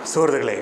സുഹൃത്തുക്കളെ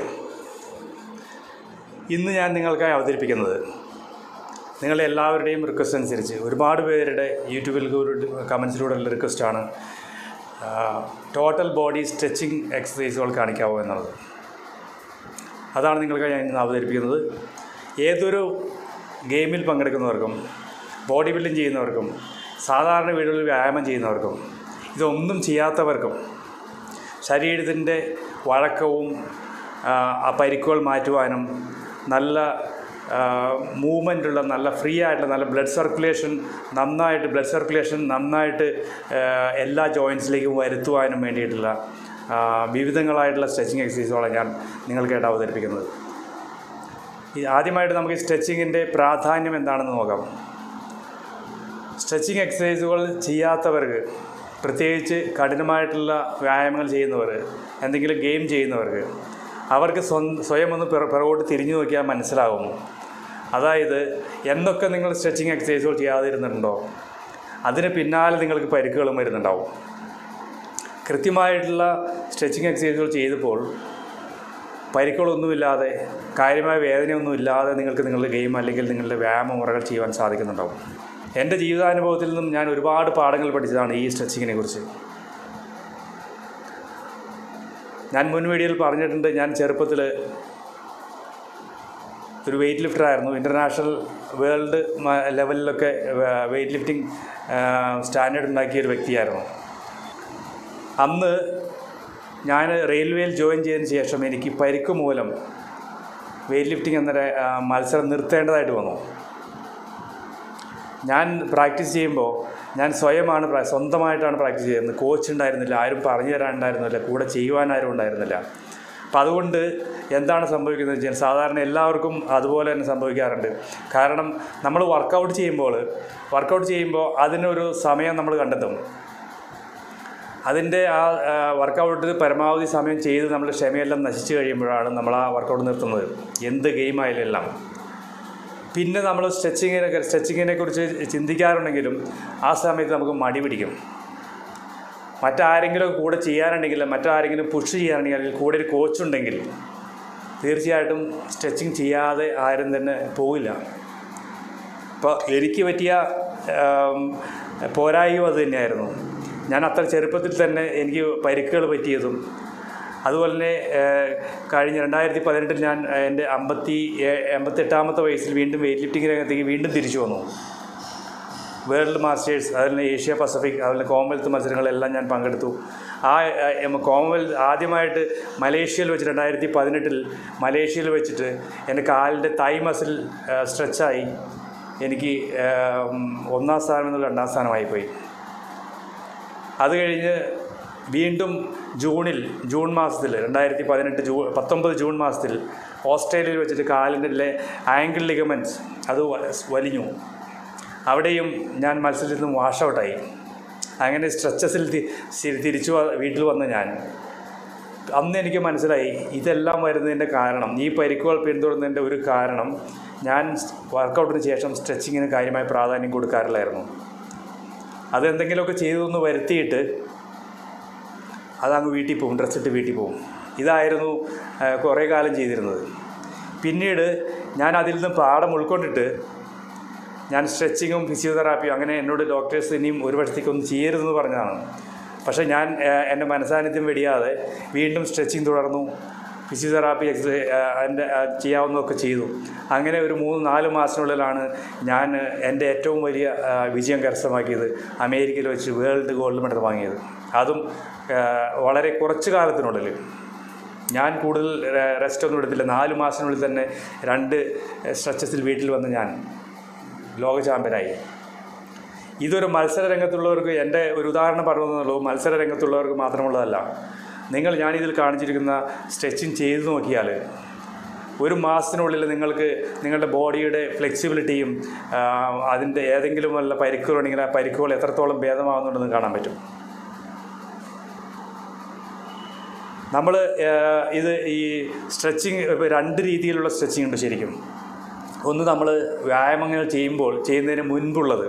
ഇന്ന് ഞാൻ നിങ്ങൾക്കായി അവതരിപ്പിക്കുന്നത് നിങ്ങളുടെ എല്ലാവരുടെയും റിക്വസ്റ്റ് അനുസരിച്ച് ഒരുപാട് പേരുടെ യൂട്യൂബിൽ കമൻസിലൂടെയുള്ള റിക്വസ്റ്റാണ് ടോട്ടൽ ബോഡി സ്ട്രെച്ചിങ് എക്സസൈസുകൾ കാണിക്കാവോ എന്നുള്ളത് അതാണ് നിങ്ങൾക്കായി ഞാൻ ഇന്ന് അവതരിപ്പിക്കുന്നത് ഏതൊരു ഗെയിമിൽ പങ്കെടുക്കുന്നവർക്കും ബോഡി ബിൽഡിംഗ് ചെയ്യുന്നവർക്കും സാധാരണ വീടുകളിൽ വ്യായാമം ചെയ്യുന്നവർക്കും ഇതൊന്നും ചെയ്യാത്തവർക്കും ശരീരത്തിൻ്റെ വഴക്കവും ആ, ആ പരിക്കുകൾ മാറ്റുവാനും നല്ല മൂവ്മെൻറ്റുള്ള നല്ല ഫ്രീ ആയിട്ടുള്ള നല്ല ബ്ലഡ് സർക്കുലേഷൻ നന്നായിട്ട് ബ്ലഡ് സർക്കുലേഷൻ നന്നായിട്ട് ആ, എല്ലാ ജോയിൻസിലേക്കും വരുത്തുവാനും വേണ്ടിയിട്ടുള്ള ആ, വിവിധങ്ങളായിട്ടുള്ള സ്ട്രെച്ചിങ് എക്സസൈസുകളാണ് ഞാൻ നിങ്ങൾക്കായിട്ട് അവതരിപ്പിക്കുന്നത് ഈ ആദ്യമായിട്ട് നമുക്ക് ഈ സ്ട്രെച്ചിങ്ങിൻ്റെ പ്രാധാന്യം എന്താണെന്ന് നോക്കാം സ്ട്രെച്ചിങ് എക്സസൈസുകൾ ചെയ്യാത്തവർക്ക് പ്രത്യേകിച്ച് കഠിനമായിട്ടുള്ള വ്യായാമങ്ങൾ ചെയ്യുന്നവർ എന്തെങ്കിലും ഗെയിം ചെയ്യുന്നവർക്ക് അവർക്ക് സ്വന്തം സ്വയം ഒന്ന് പിറ പിറകോട്ട് തിരിഞ്ഞു നോക്കിയാൽ മനസ്സിലാകും അതായത് എന്നൊക്കെ നിങ്ങൾ സ്ട്രെച്ചിങ് എക്സസൈസുകൾ ചെയ്യാതിരുന്നുണ്ടോ അതിന് പിന്നാലെ നിങ്ങൾക്ക് പരിക്കുകളും വരുന്നുണ്ടാവും കൃത്യമായിട്ടുള്ള സ്ട്രെച്ചിങ് എക്സസൈസുകൾ ചെയ്തപ്പോൾ പരിക്കുകളൊന്നുമില്ലാതെ കാര്യമായ വേദനയൊന്നും ഇല്ലാതെ നിങ്ങൾക്ക് നിങ്ങളുടെ ഗെയിം അല്ലെങ്കിൽ നിങ്ങളുടെ വ്യായാമ മുറകൾ ചെയ്യുവാൻ സാധിക്കുന്നുണ്ടാവും എൻ്റെ ജീവിതാനുഭവത്തിൽ നിന്നും ഞാൻ ഒരുപാട് പാഠങ്ങൾ പഠിച്ചതാണ് ഈ സ്ട്രെച്ചിങ്ങിനെ കുറിച്ച് ഞാൻ മുൻ വീഡിയോയിൽ പറഞ്ഞിട്ടുണ്ട് ഞാൻ ചെറുപ്പത്തിൽ ഒരു വെയിറ്റ് ലിഫ്റ്റർ ആയിരുന്നു ഇൻ്റർനാഷണൽ വേൾഡ് ലെവലിലൊക്കെ വെയിറ്റ് ലിഫ്റ്റിംഗ് സ്റ്റാൻഡേർഡ് ഉണ്ടാക്കിയ ഒരു വ്യക്തിയായിരുന്നു അന്ന് ഞാൻ റെയിൽവേയിൽ ജോയിൻ ചെയ്തതിന് ശേഷം എനിക്ക് പരിക്ക് മൂലം വെയിറ്റ് ലിഫ്റ്റിംഗ് എന്ന ആ, മത്സരം നിർത്തേണ്ടതായിട്ട് വന്നു ഞാൻ പ്രാക്ടീസ് ചെയ്യുമ്പോൾ ഞാൻ സ്വയമാണ് പ്രാ- സ്വന്തമായിട്ടാണ് പ്രാക്ടീസ് ചെയ്യുന്നത് കോച്ച് ഉണ്ടായിരുന്നില്ല ആരും പറഞ്ഞു തരാനുണ്ടായിരുന്നില്ല കൂടെ ചെയ്യുവാൻ ആരും ഉണ്ടായിരുന്നില്ല അപ്പം അതുകൊണ്ട് എന്താണ് സംഭവിക്കുന്നത് വെച്ചാൽ സാധാരണ എല്ലാവർക്കും അതുപോലെ തന്നെ സംഭവിക്കാറുണ്ട് കാരണം നമ്മൾ വർക്കൗട്ട് ചെയ്യുമ്പോൾ വർക്കൗട്ട് ചെയ്യുമ്പോൾ അതിനൊരു സമയം നമ്മൾ കണ്ടെത്തും അതിൻ്റെ ആ വർക്കൗട്ട് പരമാവധി സമയം ചെയ്ത് നമ്മൾ ക്ഷമയെല്ലാം നശിച്ചു കഴിയുമ്പോഴാണ് നമ്മൾ ആ വർക്കൗട്ട് നിർത്തുന്നത് എന്ത് ഗെയിമായാലും എല്ലാം പിന്നെ നമ്മൾ സ്ട്രെച്ചിങ്ങിനെ സ്ട്രെച്ചിങ്ങിനെ കുറിച്ച് ചിന്തിക്കാറുണ്ടെങ്കിലും ആ സമയത്ത് നമുക്ക് മടി പിടിക്കും മറ്റാരെങ്കിലും കൂടെ ചെയ്യാനുണ്ടെങ്കിൽ മറ്റാരെങ്കിലും പുഷ് ചെയ്യാനുണ്ടെങ്കിൽ അല്ലെങ്കിൽ കൂടെ ഒരു കോച്ച് ഉണ്ടെങ്കിൽ തീർച്ചയായിട്ടും സ്ട്രെച്ചിങ് ചെയ്യാതെ ആരും തന്നെ പോവില്ല അപ്പോൾ എനിക്ക് പറ്റിയ ആം, പോരായ്മ അത് തന്നെയായിരുന്നു ഞാൻ അത്ര ചെറുപ്പത്തിൽ തന്നെ എനിക്ക് പരിക്കുകൾ പറ്റിയതും അതുപോലെ തന്നെ ഏഹ്, കഴിഞ്ഞ രണ്ടായിരത്തി പതിനെട്ടിൽ ഞാൻ ഏഹ്, എൻ്റെ അമ്പത്തി ഏ- എൺപത്തെട്ടാമത്തെ വയസ്സിൽ വീണ്ടും വെയിറ്റ് ലിഫ്റ്റിംഗ് രംഗത്തേക്ക് വീണ്ടും തിരിച്ചു വന്നു വേൾഡ് മാസ്റ്റേഴ്സ് അതുപോലെ ഏഷ്യ പസഫിക് അതുപോലെ കോമൺവെൽത്ത് മത്സരങ്ങളെല്ലാം ഞാൻ പങ്കെടുത്തു ആ ഏഹ്, കോമൺവെൽത്ത് ആദ്യമായിട്ട് മലേഷ്യയിൽ വെച്ച് രണ്ടായിരത്തി പതിനെട്ടിൽ മലേഷ്യയിൽ വെച്ചിട്ട് എൻ്റെ കാലിൻ്റെ തൈ മസിൽ സ്ട്രെച്ചായി എനിക്ക് ഏഹ്, ഒന്നാം സ്ഥാനം എന്നുള്ള രണ്ടാം സ്ഥാനമായി പോയി അത് കഴിഞ്ഞ് വീണ്ടും ജൂണിൽ ജൂൺ മാസത്തിൽ രണ്ടായിരത്തി പതിനെട്ട് ജൂ പത്തൊമ്പത് ജൂൺ മാസത്തിൽ ഓസ്ട്രേലിയയിൽ വെച്ചിട്ട് കാലിൻ്റെ ആങ്കിൾ ലിഗമെൻറ്റ്സ് അത് വ- വലിഞ്ഞു അവിടെയും ഞാൻ മത്സരത്തിൽ നിന്ന് വാഷ് ഔട്ടായി അങ്ങനെ സ്ട്രെച്ചസിൽ തി- സി- തിരിച്ചു വ- വീട്ടിൽ വന്ന ഞാൻ അന്ന് എനിക്ക് മനസ്സിലായി ഇതെല്ലാം വരുന്നതിൻ്റെ കാരണം ഈ പരിക്കുകൾ പിന്തുടരുന്നതിൻ്റെ ഒരു കാരണം ഞാൻ വർക്കൗട്ടിന് ശേഷം സ്ട്രെച്ചിങ്ങിന് കാര്യമായ പ്രാധാന്യം കൊടുക്കാറില്ലായിരുന്നു അതെന്തെങ്കിലുമൊക്കെ ചെയ്തൊന്ന് വരുത്തിയിട്ട് അതങ്ങ് വീട്ടിൽ പോകും ഡ്രസ്സിട്ട് വീട്ടിൽ പോകും ഇതായിരുന്നു ആ, കുറേ കാലം ചെയ്തിരുന്നത് പിന്നീട് ഞാൻ അതിൽ നിന്ന് പാഠം ഉൾക്കൊണ്ടിട്ട് ഞാൻ സ്ട്രെച്ചിങ്ങും ഫിസിയോതെറാപ്പിയും അങ്ങനെ എന്നോട് ഡോക്ടേഴ്സ് ഇനിയും ഒരു വർഷത്തേക്കൊന്നും ചെയ്യരുതെന്ന് പറഞ്ഞതാണ് പക്ഷേ ഞാൻ ആ, എൻ്റെ മനസാന്നിധ്യം വെടിയാതെ വീണ്ടും സ്ട്രെച്ചിങ് തുടർന്നു ഫിസിയോതെറാപ്പി എക്സസൈ എൻ്റെ ചെയ്യാവുന്നതൊക്കെ ചെയ്തു അങ്ങനെ ഒരു മൂന്ന് നാല് മാസത്തിനുള്ളിലാണ് ഞാൻ എൻ്റെ ഏറ്റവും വലിയ ആ, വിജയം കരസ്ഥമാക്കിയത് അമേരിക്കയിൽ വെച്ച് വേൾഡ് ഗോൾഡ് മെഡൽ വാങ്ങിയത് അതും ആ, വളരെ കുറച്ച് കാലത്തിനുള്ളിൽ ഞാൻ കൂടുതൽ റെസ്റ്റ് ഒന്നും എടുത്തില്ല നാല് മാസത്തിനുള്ളിൽ തന്നെ രണ്ട് സ്ട്രെച്ചസിൽ വീട്ടിൽ വന്ന് ഞാൻ ലോക ചാമ്പ്യനായി ഇതൊരു മത്സര രംഗത്തുള്ളവർക്ക് എൻ്റെ ഒരു ഉദാഹരണം പറഞ്ഞതെന്നുള്ളൂ മത്സര രംഗത്തുള്ളവർക്ക് മാത്രമുള്ളതല്ല നിങ്ങൾ ഞാനിതിൽ കാണിച്ചിരിക്കുന്ന സ്ട്രെച്ചിങ് ചെയ്തു നോക്കിയാൽ ഒരു മാസത്തിനുള്ളിൽ നിങ്ങൾക്ക് നിങ്ങളുടെ ബോഡിയുടെ ഫ്ലെക്സിബിലിറ്റിയും ആ, അതിൻ്റെ ഏതെങ്കിലും വല്ല പരിക്കുകളുണ്ടെങ്കിൽ ആ പരിക്കുകൾ എത്രത്തോളം ഭേദമാകുന്നുണ്ടെന്ന് കാണാൻ പറ്റും നമ്മൾ ഇത് ഈ സ്ട്രെച്ചിങ് ഇപ്പോൾ രണ്ട് രീതിയിലുള്ള സ്ട്രെച്ചിങ് ഉണ്ട് ശരിക്കും ഒന്ന് നമ്മൾ വ്യായാമങ്ങൾ ചെയ്യുമ്പോൾ ചെയ്യുന്നതിന് മുൻപുള്ളത്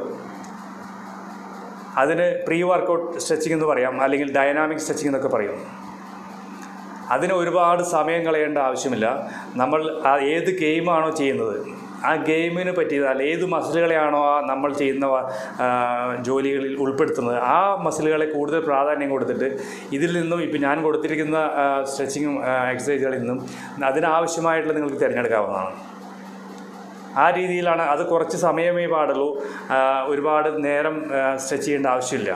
അതിന് പ്രീ വർക്കൗട്ട് സ്ട്രെച്ചിങ് എന്ന് പറയാം അല്ലെങ്കിൽ ഡൈനാമിക് സ്ട്രെച്ചിങ് എന്നൊക്കെ പറയും അതിന് ഒരുപാട് സമയം കളയേണ്ട ആവശ്യമില്ല നമ്മൾ ആ ഏത് ഗെയിമാണോ ചെയ്യുന്നത് ആ ഗെയിമിന് പറ്റിയത് അല്ല ഏത് മസിലുകളെയാണോ ആ നമ്മൾ ചെയ്യുന്ന ആ, ജോലികളിൽ ഉൾപ്പെടുത്തുന്നത് ആ മസിലുകളെ കൂടുതൽ പ്രാധാന്യം കൊടുത്തിട്ട് ഇതിൽ നിന്നും ഇപ്പം ഞാൻ കൊടുത്തിരിക്കുന്ന സ്ട്രെച്ചിങ്ങും എക്സസൈസുകളിൽ നിന്നും അതിനാവശ്യമായിട്ടുള്ള നിങ്ങൾക്ക് തിരഞ്ഞെടുക്കാവുന്നതാണ് ആ രീതിയിലാണ് അത് കുറച്ച് സമയമേ പാടുള്ളൂ ആ, ഒരുപാട് നേരം സ്ട്രെച്ച് ചെയ്യേണ്ട ആവശ്യമില്ല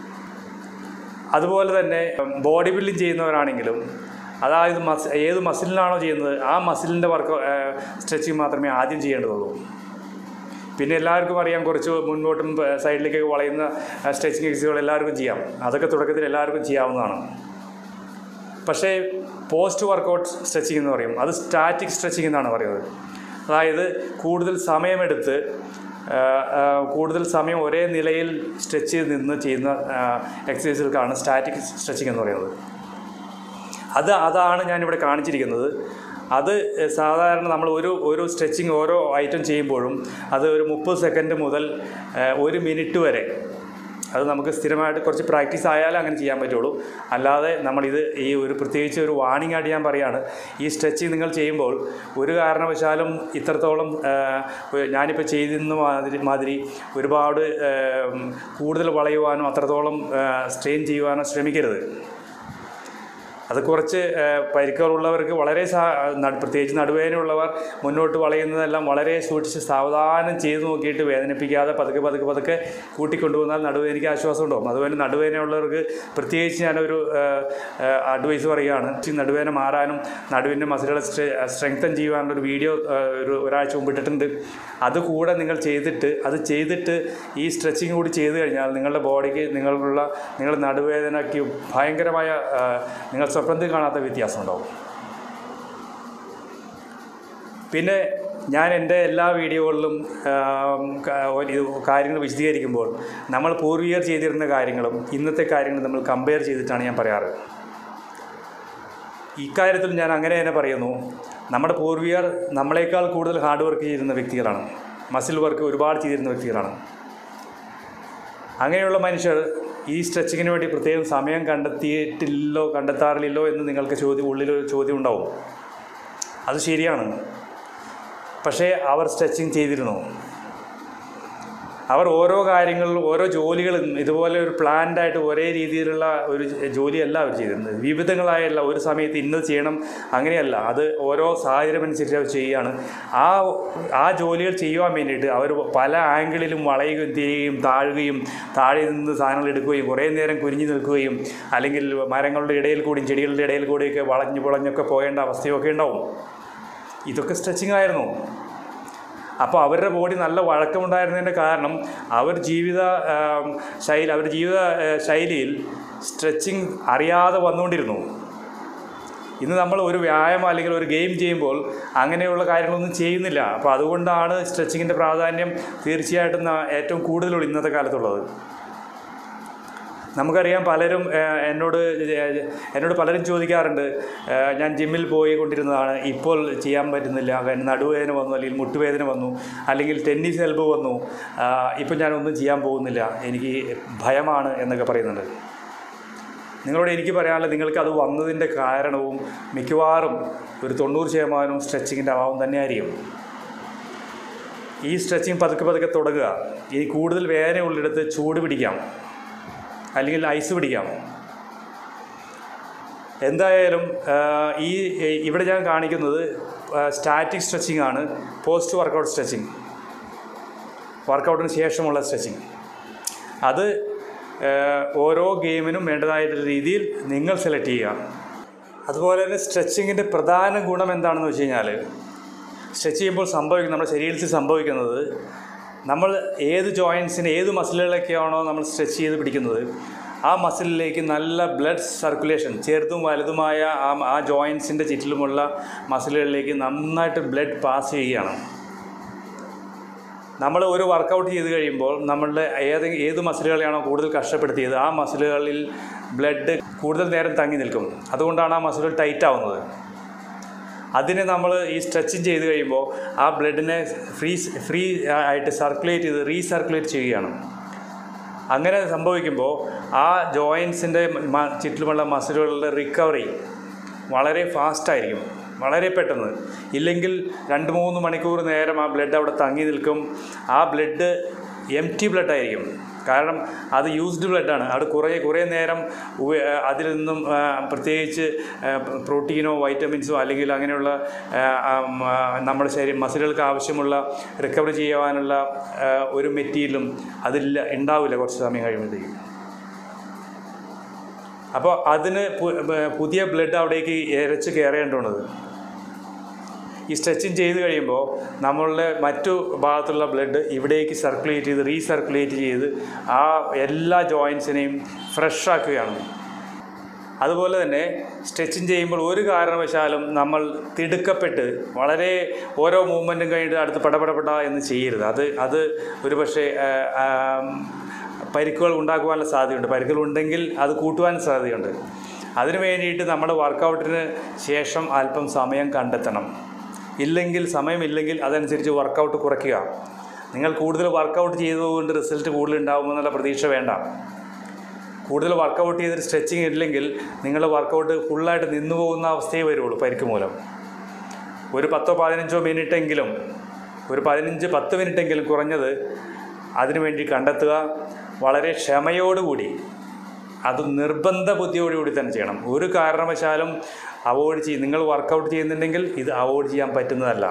അതുപോലെ തന്നെ ബോഡി ബിൽഡിംഗ് ചെയ്യുന്നവരാണെങ്കിലും അതായത് മസ് ഏത് മസിലിനാണോ ചെയ്യുന്നത് ആ മസിലിൻ്റെ വർക്ക് സ്ട്രെച്ചിങ് മാത്രമേ ആദ്യം ചെയ്യേണ്ടതുള്ളൂ പിന്നെ എല്ലാവർക്കും അറിയാം കുറച്ച് മുൻപോട്ടും പ- സൈഡിലേക്കൊക്കെ വളയുന്ന സ്ട്രെച്ചിങ് എക്സസൈസുകൾ എല്ലാവർക്കും ചെയ്യാം അതൊക്കെ തുടക്കത്തിൽ എല്ലാവർക്കും ചെയ്യാവുന്നതാണ് പക്ഷേ പോസ്റ്റ് വർക്കൗട്ട് സ്ട്രെച്ചിങ് എന്ന് പറയും അത് സ്റ്റാറ്റിക് സ്ട്രെച്ചിങ് എന്നാണ് പറയുന്നത് അതായത് കൂടുതൽ സമയമെടുത്ത് ആ, ആ, കൂടുതൽ സമയം ഒരേ നിലയിൽ സ്ട്രെച്ച് ചെയ്ത് നിന്ന് ചെയ്യുന്ന എക്സസൈസുകൾക്കാണ് സ്റ്റാറ്റിക് സ്ട്രെച്ചിങ് എന്ന് പറയുന്നത് അത് അതാണ് ഞാനിവിടെ കാണിച്ചിരിക്കുന്നത് അത് സാധാരണ നമ്മൾ ഒരു ഒരു സ്ട്രെച്ചിങ് ഓരോ ഐറ്റം ചെയ്യുമ്പോഴും അത് ഒരു മുപ്പത് സെക്കൻഡ് മുതൽ ആ, ഒരു മിനിറ്റ് വരെ അത് നമുക്ക് സ്ഥിരമായിട്ട് കുറച്ച് പ്രാക്ടീസ് ആയാലേ അങ്ങനെ ചെയ്യാൻ പറ്റുള്ളൂ അല്ലാതെ നമ്മളിത് ഈ ഒരു പ്രത്യേകിച്ച് ഒരു വാണിംഗ് ആയിട്ട് ഞാൻ പറയുകയാണ് ഈ സ്ട്രെച്ചിങ് നിങ്ങൾ ചെയ്യുമ്പോൾ ഒരു കാരണവശാലും ഇത്രത്തോളം ആ, ഞാനിപ്പോൾ ചെയ്തിരുന്ന മാതിരി മാതിരി ഒരുപാട് ആ, കൂടുതൽ വളയുവാനോ അത്രത്തോളം സ്ട്രെയിൻ ചെയ്യുവാനോ ശ്രമിക്കരുത് അത് കുറച്ച് ഏഹ്, പരിക്കുകളുള്ളവർക്ക് വളരെ സാ നടു- പ്രത്യേകിച്ച് നടുവേദനയുള്ളവർ മുന്നോട്ട് വളയുന്നതെല്ലാം വളരെ സൂക്ഷിച്ച് സാവധാനം ചെയ്ത് നോക്കിയിട്ട് വേദനിപ്പിക്കാതെ പതുക്കെ പതുക്കെ പതുക്കെ കൂട്ടിക്കൊണ്ടുവന്നാൽ നടുവേദനയ്ക്ക് ആശ്വാസം ഉണ്ടാവും അതുപോലെ നടുവേദനയുള്ളവർക്ക് പ്രത്യേകിച്ച് ഞാനൊരു അഡ്വൈസ് പറയുകയാണ് ഈ നടുവേദന മാറാനും നടുവിൻ്റെ മസിലുകളെ സ്ട്രെങ്തൻ ചെയ്യുവാനുള്ള ഒരു വീഡിയോ ഒരു ഒരാഴ്ച മുമ്പ് ഇട്ടിട്ടുണ്ട് അത് കൂടെ നിങ്ങൾ ചെയ്തിട്ട് അത് ചെയ്തിട്ട് ഈ സ്ട്രെച്ചിങ് കൂടി ചെയ്ത് കഴിഞ്ഞാൽ നിങ്ങളുടെ ബോഡിക്ക് നിങ്ങൾക്കുള്ള നിങ്ങളുടെ നടുവേദനയ്ക്ക് ഭയങ്കരമായ ആ, നിങ്ങൾ സ്വപ്നത്തിൽ കാണാത്ത വ്യത്യാസം ഉണ്ടാവും പിന്നെ ഞാൻ എൻ്റെ എല്ലാ വീഡിയോകളിലും ആം, ക- ഒരു ഇത് കാര്യങ്ങൾ വിശദീകരിക്കുമ്പോൾ നമ്മൾ പൂർവികർ ചെയ്തിരുന്ന കാര്യങ്ങളും ഇന്നത്തെ കാര്യങ്ങളും നമ്മൾ കമ്പയർ ചെയ്തിട്ടാണ് ഞാൻ പറയാറ് ഇക്കാര്യത്തിൽ ഞാൻ അങ്ങനെ തന്നെ പറയുന്നു നമ്മുടെ പൂർവികർ നമ്മളെക്കാൾ കൂടുതൽ ഹാർഡ് വർക്ക് ചെയ്തിരുന്ന വ്യക്തികളാണ് മസിൽ വർക്ക് ഒരുപാട് ചെയ്തിരുന്ന വ്യക്തികളാണ് അങ്ങനെയുള്ള മനുഷ്യർ ഈ സ്ട്രെച്ചിങ്ങിന് വേണ്ടി പ്രത്യേകം സമയം കണ്ടെത്തിയിട്ടില്ലോ കണ്ടെത്താറില്ലല്ലോ എന്ന് നിങ്ങൾക്ക് ചോദ്യം ഉള്ളിലൊരു ചോദ്യം ഉണ്ടാവും അത് ശരിയാണ് പക്ഷേ അവർ സ്ട്രെച്ചിങ് ചെയ്തിരുന്നു അവർ ഓരോ കാര്യങ്ങളിലും ഓരോ ജോലികളും ഇതുപോലെ ഒരു പ്ലാൻഡ് ആയിട്ട് ഒരേ രീതിയിലുള്ള ഒരു ജോലിയല്ല അവർ ചെയ്തിരുന്നത് വിവിധങ്ങളായുള്ള ഒരു സമയത്ത് ഇന്നത് ചെയ്യണം അങ്ങനെയല്ല അത് ഓരോ സാഹചര്യം അനുസരിച്ച് അവർ ചെയ്യുകയാണ് ആ ആ ജോലികൾ ചെയ്യുവാൻ വേണ്ടിയിട്ട് അവർ പല ആംഗിളിലും വളയുകയും തിരിയുകയും താഴുകയും താഴെ നിന്ന് സാധനങ്ങൾ എടുക്കുകയും കുറേ നേരം കുനിഞ്ഞു നിൽക്കുകയും അല്ലെങ്കിൽ മരങ്ങളുടെ ഇടയിൽ കൂടിയും ചെടികളുടെ ഇടയിൽ കൂടിയൊക്കെ വളഞ്ഞു പുളഞ്ഞൊക്കെ പോകേണ്ട അവസ്ഥയൊക്കെ ഉണ്ടാവും ഇതൊക്കെ സ്ട്രെച്ചിങ് ആയിരുന്നു അപ്പോൾ അവരുടെ ബോഡി നല്ല വഴക്കമുണ്ടായിരുന്നതിൻ്റെ കാരണം അവർ ജീവിത ആം, ശൈലി അവരുടെ ജീവിത ആ, ശൈലിയിൽ സ്ട്രെച്ചിങ് അറിയാതെ വന്നുകൊണ്ടിരുന്നു ഇന്ന് നമ്മൾ ഒരു വ്യായാമം അല്ലെങ്കിൽ ഒരു ഗെയിം ചെയ്യുമ്പോൾ അങ്ങനെയുള്ള കാര്യങ്ങളൊന്നും ചെയ്യുന്നില്ല അപ്പോൾ അതുകൊണ്ടാണ് സ്ട്രെച്ചിങ്ങിൻ്റെ പ്രാധാന്യം തീർച്ചയായിട്ടും ന- ഏറ്റവും കൂടുതലുള്ള ഇന്നത്തെ കാലത്തുള്ളത് നമുക്കറിയാം പലരും ഏഹ്, എന്നോട് ഏഹ്, എന്നോട് പലരും ചോദിക്കാറുണ്ട് ഏഹ്, ഞാൻ ജിമ്മിൽ പോയി കൊണ്ടിരുന്നതാണ് ഇപ്പോൾ ചെയ്യാൻ പറ്റുന്നില്ല കാരണം നടുവേദന വന്നു അല്ലെങ്കിൽ മുട്ടുവേദന വന്നു അല്ലെങ്കിൽ ടെന്നീസ് എൽബോ വന്നു ആഹ്, ഇപ്പം ഞാനൊന്നും ചെയ്യാൻ പോകുന്നില്ല എനിക്ക് ഭയമാണ് എന്നൊക്കെ പറയുന്നുണ്ട് നിങ്ങളോട് എനിക്ക് പറയാനുള്ളത് നിങ്ങൾക്ക് അത് വന്നതിൻ്റെ കാരണവും മിക്കവാറും ഒരു തൊണ്ണൂറ് ശതമാനവും സ്ട്രെച്ചിങ്ങിൻ്റെ അഭാവം തന്നെയായിരിക്കും ഈ സ്ട്രെച്ചിങ് പതുക്കെ പതുക്കെ തുടങ്ങുക ഇനി കൂടുതൽ വേദനയുള്ളിടത്ത് ചൂട് പിടിക്കാം അല്ലെങ്കിൽ ഐസ് പിടിക്കാം എന്തായാലും ആ, ഈ ഇവിടെ ഞാൻ കാണിക്കുന്നത് സ്റ്റാറ്റിക് സ്ട്രെച്ചിങ് ആണ് പോസ്റ്റ് വർക്കൗട്ട് സ്ട്രെച്ചിങ് വർക്കൗട്ടിന് ശേഷമുള്ള സ്ട്രെച്ചിങ് അത് ആ, ഓരോ ഗെയിമിനും വേണ്ടതായിട്ടുള്ള രീതിയിൽ നിങ്ങൾ സെലക്ട് ചെയ്യുക അതുപോലെ തന്നെ സ്ട്രെച്ചിങ്ങിൻ്റെ പ്രധാന ഗുണം എന്താണെന്ന് വെച്ച് കഴിഞ്ഞാൽ സ്ട്രെച്ച് ചെയ്യുമ്പോൾ സംഭവിക്കുന്നത് നമ്മുടെ ശരീരത്തിൽ സംഭവിക്കുന്നത് നമ്മൾ ഏത് ജോയിൻസിന് ഏത് മസിലുകളൊക്കെയാണോ നമ്മൾ സ്ട്രെച്ച് ചെയ്ത് പിടിക്കുന്നത് ആ മസിലിലേക്ക് നല്ല ബ്ലഡ് സർക്കുലേഷൻ ചെറുതും വലുതുമായ ആ ആ ജോയിൻസിൻ്റെ ചുറ്റിലുമുള്ള മസിലുകളിലേക്ക് നന്നായിട്ട് ബ്ലഡ് പാസ് ചെയ്യുകയാണ് നമ്മൾ ഒരു വർക്കൗട്ട് ചെയ്ത് കഴിയുമ്പോൾ നമ്മളുടെ ഏത് ഏത് മസിലുകളെയാണോ കൂടുതൽ കഷ്ടപ്പെടുത്തിയത് ആ മസിലുകളിൽ ബ്ലഡ് കൂടുതൽ നേരം തങ്ങി നിൽക്കും അതുകൊണ്ടാണ് ആ മസിലുകൾ ടൈറ്റ് ആവുന്നത് അതിനെ നമ്മൾ ഈ സ്ട്രെച്ചിങ് ചെയ്ത് കഴിയുമ്പോൾ ആ ബ്ലഡിനെ ഫ്രീ ഫ്രീ ആയിട്ട് സർക്കുലേറ്റ് ചെയ്ത് റീസർക്കുലേറ്റ് ചെയ്യുകയാണ് അങ്ങനെ സംഭവിക്കുമ്പോൾ ആ ജോയിൻസിൻ്റെ ചുറ്റിലുമുള്ള മസിലുകളുടെ റിക്കവറി വളരെ ഫാസ്റ്റായിരിക്കും വളരെ പെട്ടെന്ന് ഇല്ലെങ്കിൽ രണ്ട് മൂന്ന് മണിക്കൂർ നേരം ആ ബ്ലഡ് അവിടെ തങ്ങി നിൽക്കും ആ ബ്ലഡ് എം ടി ബ്ലഡായിരിക്കും കാരണം അത് യൂസ്ഡ് ബ്ലഡാണ് അവിടെ കുറേ കുറേ നേരം ഉപ- അതിൽ നിന്നും ആ, പ്രത്യേകിച്ച് ആ, പ്രോട്ടീനോ വൈറ്റമിൻസോ അല്ലെങ്കിൽ അങ്ങനെയുള്ള ആ, ആ, മ, നമ്മുടെ ശരീരം മസിലുകൾക്ക് ആവശ്യമുള്ള റിക്കവർ ചെയ്യുവാനുള്ള ആ, ഒരു മെറ്റീരിയലും അതില്ല ഉണ്ടാവില്ല കുറച്ച് സമയം കഴിയുമ്പോഴത്തേക്കും അപ്പോൾ അതിന് പു- ബ- പുതിയ ബ്ലഡ് അവിടേക്ക് ഇരച്ച് കയറേണ്ടത് ഈ സ്ട്രെച്ചിങ് ചെയ്ത് കഴിയുമ്പോൾ നമ്മളുടെ മറ്റു ഭാഗത്തുള്ള ബ്ലഡ് ഇവിടേക്ക് സർക്കുലേറ്റ് ചെയ്ത് റീസർക്കുലേറ്റ് ചെയ്ത് ആ എല്ലാ ജോയിൻസിനെയും ഫ്രഷ് ആക്കുകയാണ് അതുപോലെ തന്നെ സ്ട്രെച്ചിങ് ചെയ്യുമ്പോൾ ഒരു കാരണവശാലും നമ്മൾ തിടുക്കപ്പെട്ട് വളരെ ഓരോ മൂവ്മെൻറ്റും കഴിഞ്ഞിട്ട് അടുത്ത് പടപടപട എന്ന് ചെയ്യരുത് അത് അത് ഒരു പക്ഷേ പരിക്കുകൾ ഉണ്ടാക്കുവാനുള്ള സാധ്യതയുണ്ട് പരിക്കുകൾ ഉണ്ടെങ്കിൽ അത് കൂട്ടുവാൻ സാധ്യതയുണ്ട് അതിനു വേണ്ടിയിട്ട് നമ്മുടെ വർക്കൗട്ടിന് ശേഷം അല്പം സമയം കണ്ടെത്തണം ഇല്ലെങ്കിൽ സമയമില്ലെങ്കിൽ അതനുസരിച്ച് വർക്കൗട്ട് കുറയ്ക്കുക നിങ്ങൾ കൂടുതൽ വർക്കൗട്ട് ചെയ്തതുകൊണ്ട് റിസൾട്ട് കൂടുതൽ ഉണ്ടാകുമെന്നുള്ള പ്രതീക്ഷ വേണ്ട കൂടുതൽ വർക്കൗട്ട് ചെയ്തിട്ട് സ്ട്രെച്ചിങ് ഇല്ലെങ്കിൽ നിങ്ങളുടെ വർക്കൗട്ട് ഫുള്ളായിട്ട് നിന്നു പോകുന്ന അവസ്ഥയെ വരുള്ളൂ പരിക്ക് മൂലം ഒരു പത്തോ പതിനഞ്ചോ മിനിറ്റെങ്കിലും ഒരു പതിനഞ്ച് പത്ത് മിനിറ്റെങ്കിലും കുറഞ്ഞത് അതിനുവേണ്ടി കണ്ടെത്തുക വളരെ ക്ഷമയോടുകൂടി അത് നിർബന്ധ ബുദ്ധിയോടുകൂടി തന്നെ ചെയ്യണം ഒരു കാരണവശാലും അവോയ്ഡ് ചെയ്യും നിങ്ങൾ വർക്കൗട്ട് ചെയ്യുന്നുണ്ടെങ്കിൽ ഇത് അവോയ്ഡ് ചെയ്യാൻ പറ്റുന്നതല്ല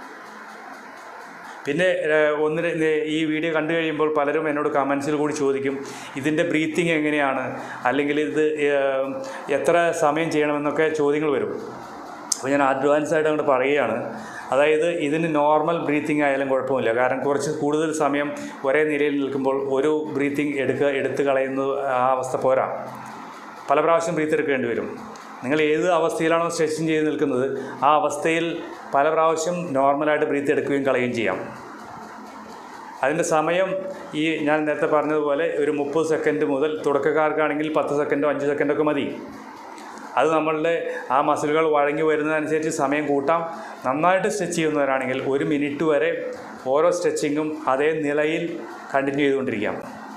പിന്നെ ഏഹ്, ഒന്ന് ര- നെ- ഈ വീഡിയോ കണ്ടു കഴിയുമ്പോൾ പലരും എന്നോട് കമൻസിൽ കൂടി ചോദിക്കും ഇതിൻ്റെ ബ്രീത്തിങ് എങ്ങനെയാണ് അല്ലെങ്കിൽ ഇത് ഏഹ്, എത്ര സമയം ചെയ്യണമെന്നൊക്കെ ചോദ്യങ്ങൾ വരും അപ്പോൾ ഞാൻ അഡ്വാൻസ് ആയിട്ട് അങ്ങോട്ട് പറയുകയാണ് അതായത് ഇതിന് നോർമൽ ബ്രീത്തിങ് ആയാലും കുഴപ്പമില്ല കാരണം കുറച്ച് കൂടുതൽ സമയം ഒരേ നിലയിൽ നിൽക്കുമ്പോൾ ഒരു ബ്രീത്തിങ് എടുക്കുക എടുത്ത് കളയുന്നത് ആ അവസ്ഥ പോരാ പല പ്രാവശ്യം ബ്രീത്ത് എടുക്കേണ്ടി വരും നിങ്ങൾ ഏത് അവസ്ഥയിലാണോ സ്ട്രെച്ചിങ് ചെയ്ത് നിൽക്കുന്നത് ആ അവസ്ഥയിൽ പല പ്രാവശ്യം നോർമലായിട്ട് ബ്രീത്ത് എടുക്കുകയും കളയുകയും ചെയ്യാം അതിൻ്റെ സമയം ഈ ഞാൻ നേരത്തെ പറഞ്ഞതുപോലെ ഒരു മുപ്പത് സെക്കൻഡ് മുതൽ തുടക്കക്കാർക്കാണെങ്കിൽ പത്ത് സെക്കൻഡോ അഞ്ച് സെക്കൻഡോ ഒക്കെ മതി അത് നമ്മളുടെ ആ മസിലുകൾ വഴങ്ങി വരുന്നതനുസരിച്ച് സമയം കൂട്ടാം നന്നായിട്ട് സ്ട്രെച്ച് ചെയ്യുന്നവരാണെങ്കിൽ ഒരു മിനിറ്റ് വരെ ഓരോ സ്ട്രെച്ചിങ്ങും അതേ നിലയിൽ കണ്ടിന്യൂ ചെയ്തുകൊണ്ടിരിക്കാം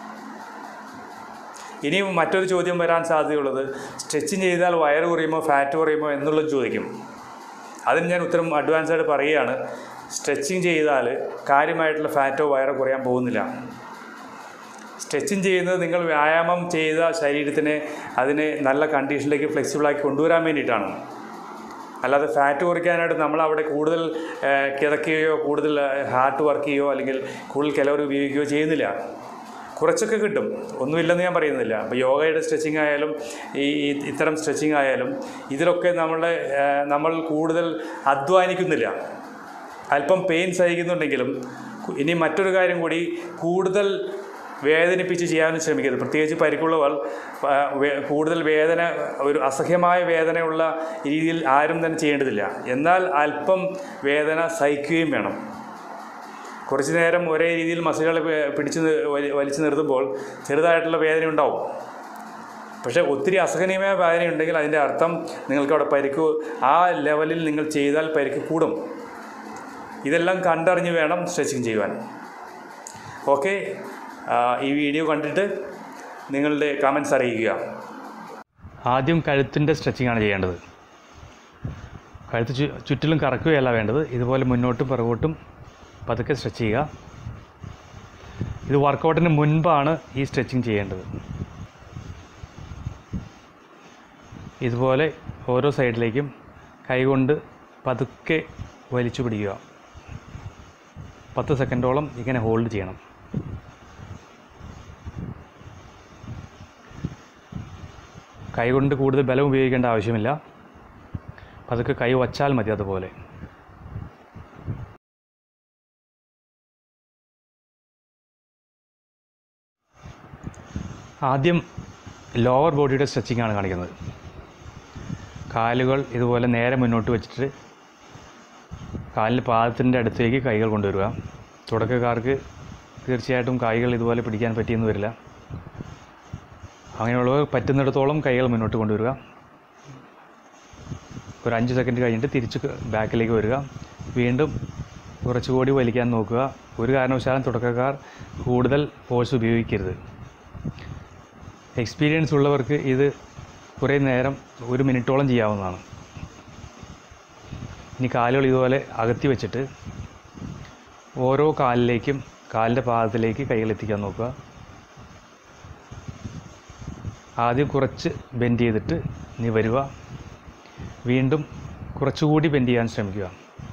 ഇനിയും മറ്റൊരു ചോദ്യം വരാൻ സാധ്യതയുള്ളത് സ്ട്രെച്ചിങ് ചെയ്താൽ വയറ് കുറയുമോ ഫാറ്റ് കുറയുമോ എന്നുള്ളത് ചോദിക്കും അതിന് ഞാൻ ഉത്തരം അഡ്വാൻസ് ആയിട്ട് പറയുകയാണ് സ്ട്രെച്ചിങ് ചെയ്താൽ കാര്യമായിട്ടുള്ള ഫാറ്റോ വയറോ കുറയാൻ പോകുന്നില്ല സ്ട്രെച്ചിങ് ചെയ്യുന്നത് നിങ്ങൾ വ്യായാമം ചെയ്ത ശരീരത്തിനെ അതിനെ നല്ല കണ്ടീഷനിലേക്ക് ഫ്ലെക്സിബിളാക്കി കൊണ്ടുവരാൻ വേണ്ടിയിട്ടാണ് അല്ലാതെ ഫാറ്റ് കുറയ്ക്കാനായിട്ട് നമ്മൾ അവിടെ കൂടുതൽ ഏഹ്, കിതക്കുകയോ കൂടുതൽ ഹാർട്ട് വർക്ക് ചെയ്യുകയോ അല്ലെങ്കിൽ കൂടുതൽ കലോറി ഉപയോഗിക്കുകയോ ചെയ്യുന്നില്ല കുറച്ചൊക്കെ കിട്ടും ഒന്നുമില്ലെന്ന് ഞാൻ പറയുന്നില്ല അപ്പോൾ യോഗയുടെ സ്ട്രെച്ചിങ് ആയാലും ഈ ഈ ഇത്തരം സ്ട്രെച്ചിങ് ആയാലും ഇതിലൊക്കെ നമ്മളെ ഏഹ്, നമ്മൾ കൂടുതൽ അധ്വാനിക്കുന്നില്ല അല്പം പെയിൻ സഹിക്കുന്നുണ്ടെങ്കിലും കു- ഇനി മറ്റൊരു കാര്യം കൂടി കൂടുതൽ വേദനിപ്പിച്ച് ചെയ്യാനും ശ്രമിക്കരുത് പ്രത്യേകിച്ച് പരിക്കുള്ളവർ ആ, വേ- കൂടുതൽ വേദന ഒരു അസഹ്യമായ വേദനയുള്ള രീതിയിൽ ആരും തന്നെ ചെയ്യേണ്ടതില്ല എന്നാൽ അല്പം വേദന സഹിക്കുകയും വേണം കുറച്ച് നേരം ഒരേ രീതിയിൽ മസിലുകൾ പിടിച്ച് നി- വലി- വലിച്ചു നിർത്തുമ്പോൾ ചെറുതായിട്ടുള്ള വേദന ഉണ്ടാവും പക്ഷേ ഒത്തിരി അസഹനീയമായ വേദന ഉണ്ടെങ്കിൽ അതിൻ്റെ അർത്ഥം നിങ്ങൾക്ക് അവിടെ പരിക്ക് ആ ലെവലിൽ നിങ്ങൾ ചെയ്താൽ പരിക്ക് കൂടും ഇതെല്ലാം കണ്ടറിഞ്ഞ് വേണം സ്ട്രെച്ചിങ് ചെയ്യുവാൻ ഓക്കെ ഈ വീഡിയോ കണ്ടിട്ട് നിങ്ങളുടെ കമൻസ് അറിയിക്കുക ആദ്യം കഴുത്തിൻ്റെ സ്ട്രെച്ചിങ് ആണ് ചെയ്യേണ്ടത് കഴുത്ത് ചു ചുറ്റിലും കറക്കുകയല്ല വേണ്ടത് ഇതുപോലെ മുന്നോട്ടും പിറകോട്ടും പതുക്കെ സ്ട്രെച്ച് ചെയ്യുക ഇത് വർക്കൗട്ടിന് മുൻപാണ് ഈ സ്ട്രെച്ചിങ് ചെയ്യേണ്ടത് ഇതുപോലെ ഓരോ സൈഡിലേക്കും കൈകൊണ്ട് പതുക്കെ വലിച്ചു പിടിക്കുക പത്ത് സെക്കൻഡോളം ഇങ്ങനെ ഹോൾഡ് ചെയ്യണം കൈകൊണ്ട് കൂടുതൽ ബലം ഉപയോഗിക്കേണ്ട ആവശ്യമില്ല പതുക്കെ കൈ വച്ചാൽ മതി അതുപോലെ ആദ്യം ലോവർ ബോഡിയുടെ സ്ട്രെച്ചിങ് ആണ് കാണിക്കുന്നത് കാലുകൾ ഇതുപോലെ നേരെ മുന്നോട്ട് വെച്ചിട്ട് കാലിൻ്റെ പാദത്തിൻ്റെ അടുത്തേക്ക് കൈകൾ കൊണ്ടുവരിക തുടക്കക്കാർക്ക് തീർച്ചയായിട്ടും കൈകൾ ഇതുപോലെ പിടിക്കാൻ പറ്റിയെന്ന് വരില്ല അങ്ങനെയുള്ളവർ പറ്റുന്നിടത്തോളം കൈകൾ മുന്നോട്ട് കൊണ്ടുവരിക ഒരു അഞ്ച് സെക്കൻഡ് കഴിഞ്ഞിട്ട് തിരിച്ച് ബാക്കിലേക്ക് വരിക വീണ്ടും കുറച്ചുകൂടി വലിക്കാൻ നോക്കുക ഒരു കാരണവശാലും തുടക്കക്കാർ കൂടുതൽ ഫോഴ്സ് ഉപയോഗിക്കരുത് എക്സ്പീരിയൻസ് ഉള്ളവർക്ക് ഇത് കുറേ നേരം ഒരു മിനിറ്റോളം ചെയ്യാവുന്നതാണ് ഇനി കാലുകൾ ഇതുപോലെ അകത്തി വെച്ചിട്ട് ഓരോ കാലിലേക്കും കാലിൻ്റെ പാദത്തിലേക്ക് കൈകൾ എത്തിക്കാൻ നോക്കുക ആദ്യം കുറച്ച് ബെൻഡ് ചെയ്തിട്ട് നീ വരിക വീണ്ടും കുറച്ചുകൂടി ബെൻഡ് ചെയ്യാൻ ശ്രമിക്കുക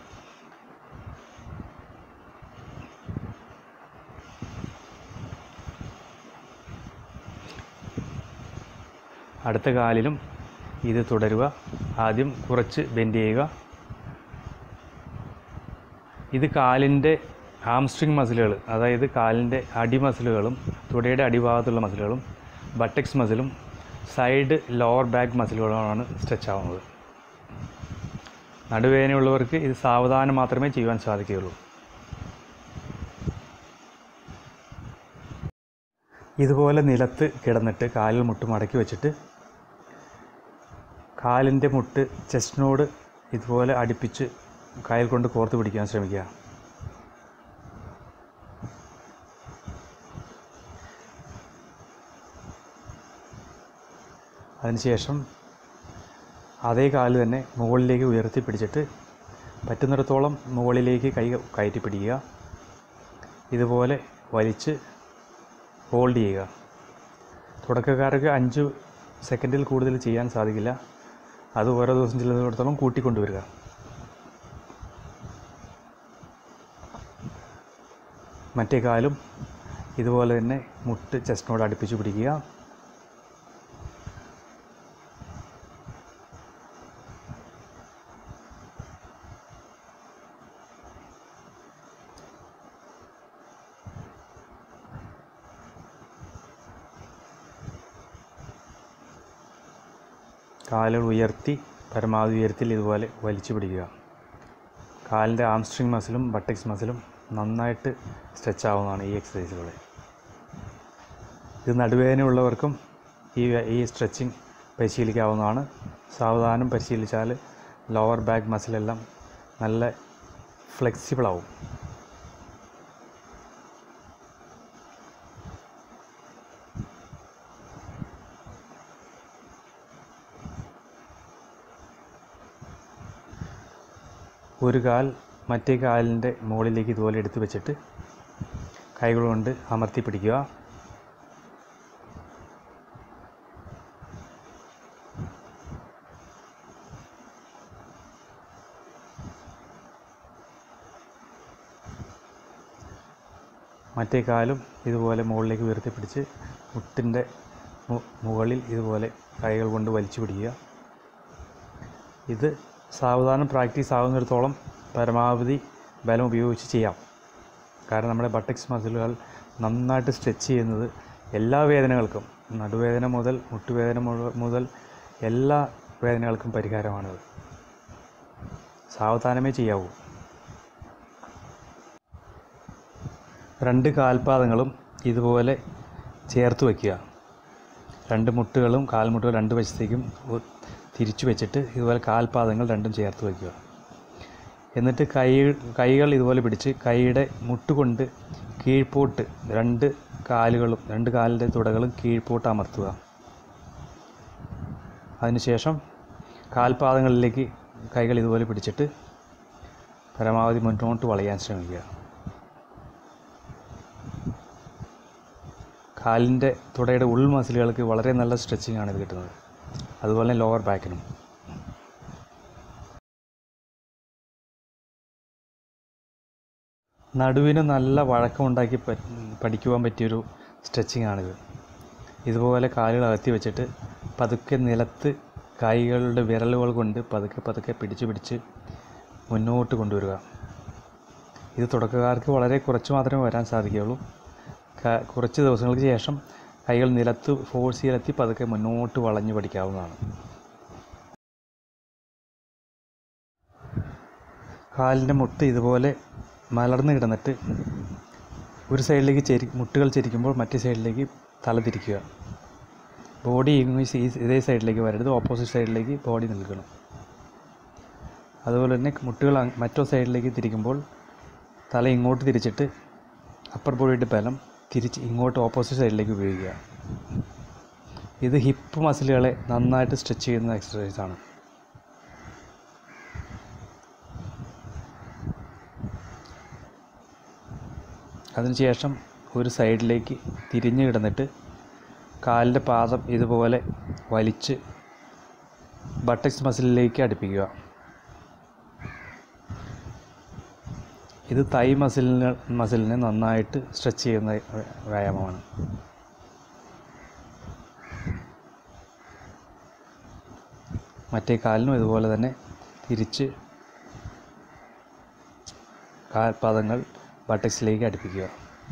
അടുത്ത കാലിലും ഇത് തുടരുക ആദ്യം കുറച്ച് ബെൻഡ് ചെയ്യുക ഇത് കാലിൻ്റെ ഹാംസ്ട്രിങ് മസിലുകൾ അതായത് കാലിൻ്റെ അടി മസിലുകളും തുടയുടെ അടിഭാഗത്തുള്ള മസിലുകളും ബട്ടക്സ് മസിലും സൈഡ് ലോവർ ബാക്ക് മസിലുകളുമാണ് സ്ട്രെച്ച് ആവുന്നത് നടുവേദനയുള്ളവർക്ക് ഇത് സാവധാനം മാത്രമേ ചെയ്യുവാൻ സാധിക്കുകയുള്ളൂ ഇതുപോലെ നിലത്ത് കിടന്നിട്ട് കാലിൽ മുട്ട് മടക്കി വെച്ചിട്ട് കാലിൻ്റെ മുട്ട് ചെസ്റ്റിനോട് ഇതുപോലെ അടുപ്പിച്ച് കയ്യിൽ കൊണ്ട് കോർത്ത് പിടിക്കാൻ ശ്രമിക്കുക അതിനുശേഷം അതേ കാല് തന്നെ മുകളിലേക്ക് ഉയർത്തി പിടിച്ചിട്ട് പറ്റുന്നിടത്തോളം മുകളിലേക്ക് കൈ കയറ്റി പിടിക്കുക ഇതുപോലെ വലിച്ച് ഹോൾഡ് ചെയ്യുക തുടക്കക്കാർക്ക് അഞ്ച് സെക്കൻഡിൽ കൂടുതൽ ചെയ്യാൻ സാധിക്കില്ല അത് ഓരോ ദിവസം ചെല്ലുന്നിടത്തോളം കൂട്ടിക്കൊണ്ടുവരിക മറ്റേ കാലും ഇതുപോലെ തന്നെ മുട്ട് ചെസ്റ്റിനോട് അടുപ്പിച്ച് പിടിക്കുക കാലുകൾ ഉയർത്തി പരമാവധി ഉയർത്തിൽ ഇതുപോലെ വലിച്ചു പിടിക്കുക കാലിൻ്റെ ആംസ്ട്രിങ് മസിലും ബട്ടക്സ് മസിലും നന്നായിട്ട് സ്ട്രെച്ച് ആവുന്നതാണ് ഈ എക്സസൈസുകൾ ഇത് നടുവേദനയുള്ളവർക്കും ഈ ഈ സ്ട്രെച്ചിങ് പരിശീലിക്കാവുന്നതാണ് സാവധാനം പരിശീലിച്ചാൽ ലോവർ ബാക്ക് മസിലെല്ലാം നല്ല ഫ്ലെക്സിബിൾ ആവും ഒരു കാൽ മറ്റേ കാലിൻ്റെ മുകളിലേക്ക് ഇതുപോലെ എടുത്ത് വെച്ചിട്ട് കൈകൾ കൊണ്ട് അമർത്തി പിടിക്കുക മറ്റേ കാലും ഇതുപോലെ മുകളിലേക്ക് ഉയർത്തി പിടിച്ച് മുട്ടിൻ്റെ മു- മുകളിൽ ഇതുപോലെ കൈകൾ കൊണ്ട് വലിച്ചു പിടിക്കുക ഇത് സാവധാനം പ്രാക്ടീസ് ആകുന്നിടത്തോളം പരമാവധി ബലം ഉപയോഗിച്ച് ചെയ്യാം കാരണം നമ്മുടെ ബട്ടക്സ് മസിലുകൾ നന്നായിട്ട് സ്ട്രെച്ച് ചെയ്യുന്നത് എല്ലാ വേദനകൾക്കും നടുവേദന മുതൽ മുട്ടുവേദന മുഴ- മുതൽ എല്ലാ വേദനകൾക്കും പരിഹാരമാണിത് സാവധാനമേ ചെയ്യാവൂ രണ്ട് കാൽപാദങ്ങളും ഇതുപോലെ ചേർത്ത് വയ്ക്കുക രണ്ട് മുട്ടുകളും കാൽമുട്ടുകൾ രണ്ട് വശത്തേക്കും ഒ- തിരിച്ചു വെച്ചിട്ട് ഇതുപോലെ കാൽപാദങ്ങൾ രണ്ടും ചേർത്ത് വയ്ക്കുക എന്നിട്ട് കൈ കൈകൾ ഇതുപോലെ പിടിച്ച് കൈയുടെ മുട്ടുകൊണ്ട് കീഴ്പോട്ട് രണ്ട് കാലുകളും രണ്ട് കാലിൻ്റെ തുടകളും കീഴ്പോട്ട് അമർത്തുക അതിനുശേഷം കാൽപാദങ്ങളിലേക്ക് കൈകൾ ഇതുപോലെ പിടിച്ചിട്ട് പരമാവധി മുന്നോട്ട് വളയാൻ ശ്രമിക്കുക കാലിൻ്റെ തുടയുടെ ഉൾ മസിലുകൾക്ക് വളരെ നല്ല സ്ട്രെച്ചിങ് ആണ് ഇത് കിട്ടുന്നത് അതുപോലെ തന്നെ ലോവർ ബാക്കിനും നടുവിന് നല്ല വഴക്കമുണ്ടാക്കി പ- പഠിക്കുവാൻ പറ്റിയൊരു സ്ട്രെച്ചിങ് ആണിത് ഇതുപോലെ കാലുകൾ അകത്തി വെച്ചിട്ട് പതുക്കെ നിലത്ത് കൈകളുടെ വിരലുകൾ കൊണ്ട് പതുക്കെ പതുക്കെ പിടിച്ച് പിടിച്ച് മുന്നോട്ട് കൊണ്ടുവരിക ഇത് തുടക്കക്കാർക്ക് വളരെ കുറച്ച് മാത്രമേ വരാൻ സാധിക്കുകയുള്ളൂ ക- കുറച്ച് ദിവസങ്ങൾക്ക് ശേഷം കൈകൾ നിലത്ത് ഫോഴ്സ് ചെയ്തെത്തി പതുക്കെ മുന്നോട്ട് വളഞ്ഞു പഠിക്കാവുന്നതാണ് കാലിൻ്റെ മുട്ട് ഇതുപോലെ മലർന്ന് കിടന്നിട്ട് ഒരു സൈഡിലേക്ക് ചെരി മുട്ടുകൾ ചെരിക്കുമ്പോൾ മറ്റേ സൈഡിലേക്ക് തല തിരിക്കുക ബോഡി ഈ ഇതേ സൈഡിലേക്ക് വരരുത് ഓപ്പോസിറ്റ് സൈഡിലേക്ക് ബോഡി നിൽക്കണം അതുപോലെ തന്നെ മുട്ടുകൾ അങ് മറ്റോ സൈഡിലേക്ക് തിരിക്കുമ്പോൾ തല ഇങ്ങോട്ട് തിരിച്ചിട്ട് അപ്പർ ബോഡിയുടെ ബലം തിരിച്ച് ഇങ്ങോട്ട് ഓപ്പോസിറ്റ് സൈഡിലേക്ക് ഉപയോഗിക്കുക ഇത് ഹിപ്പ് മസിലുകളെ നന്നായിട്ട് സ്ട്രെച്ച് ചെയ്യുന്ന എക്സസൈസാണ് അതിനുശേഷം ഒരു സൈഡിലേക്ക് തിരിഞ്ഞ് കിടന്നിട്ട് കാലിൻ്റെ പാദം ഇതുപോലെ വലിച്ച് ബട്ടക്സ് മസിലിലേക്ക് അടുപ്പിക്കുക ഇത് തൈ മസിലിന് മസിലിനെ നന്നായിട്ട് സ്ട്രെച്ച് ചെയ്യുന്ന വ്യായാമമാണ് മറ്റേ കാലിനും ഇതുപോലെ തന്നെ തിരിച്ച് കാൽപാദങ്ങൾ ബട്ടക്സിലേക്ക് അടുപ്പിക്കുക